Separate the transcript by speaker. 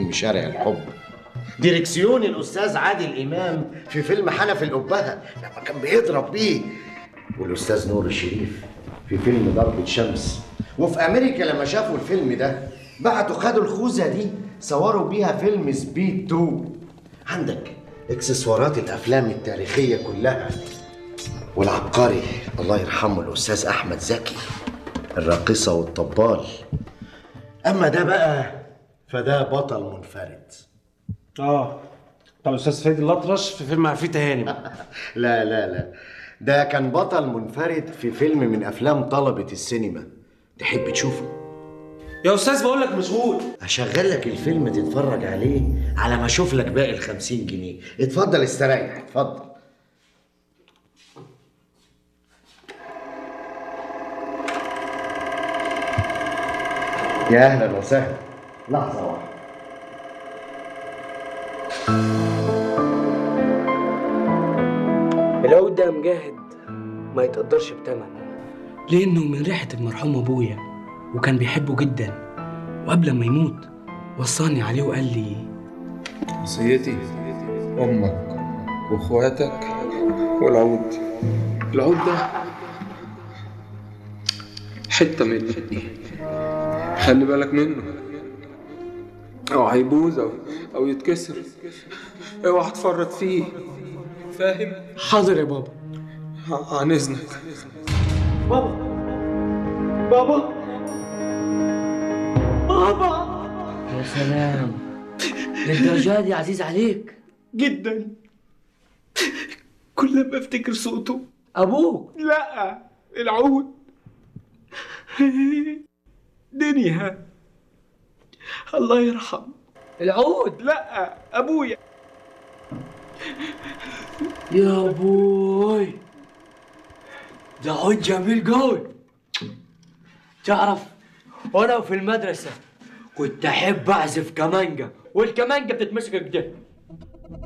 Speaker 1: فيلم شارع الحب ديركسيون الاستاذ عادل امام في فيلم حنف القبهه لما كان بيضرب بيه والاستاذ نور الشريف في فيلم ضربة شمس وفي امريكا لما شافوا الفيلم ده بعتوا خدوا الخوذه دي صوروا بيها فيلم سبيد 2 عندك اكسسوارات الافلام التاريخيه كلها والعبقري الله يرحمه الاستاذ احمد زكي الراقصه والطبال اما ده بقى فده بطل منفرد
Speaker 2: اه طب الاستاذ فريد الاطرش في فيلم عفريتة هانم
Speaker 1: لا لا لا ده كان بطل منفرد في فيلم من افلام طلبة السينما تحب تشوفه
Speaker 2: يا استاذ بقول لك مشغول
Speaker 1: هشغل لك الفيلم تتفرج عليه على ما اشوف لك باقي ال 50 جنيه اتفضل استريح اتفضل يا اهلا وسهلا لحظه واحده
Speaker 3: العود ده مجاهد ما يتقدرش بتمن لأنه من ريحة المرحوم أبويا وكان بيحبه جدا وقبل ما يموت وصاني عليه وقال لي
Speaker 4: وصيتي أمك وإخواتك والعود العود ده حتة مني خلي بالك منه أو هيبوظ أو أو يتكسر اوعى تفرط فيه فاهم؟
Speaker 3: حاضر يا بابا
Speaker 4: ع- عن إذنك
Speaker 3: بابا بابا بابا
Speaker 5: يا سلام للدرجة دي عزيز عليك
Speaker 3: جدا كل ما افتكر صوته
Speaker 5: أبوك
Speaker 3: لا العود دنيا الله يرحم
Speaker 5: العود
Speaker 3: لا ابويا
Speaker 5: يا بوي ده عود جميل قوي تعرف وانا في المدرسة كنت احب اعزف كمانجا والكمانجا بتتمسك كده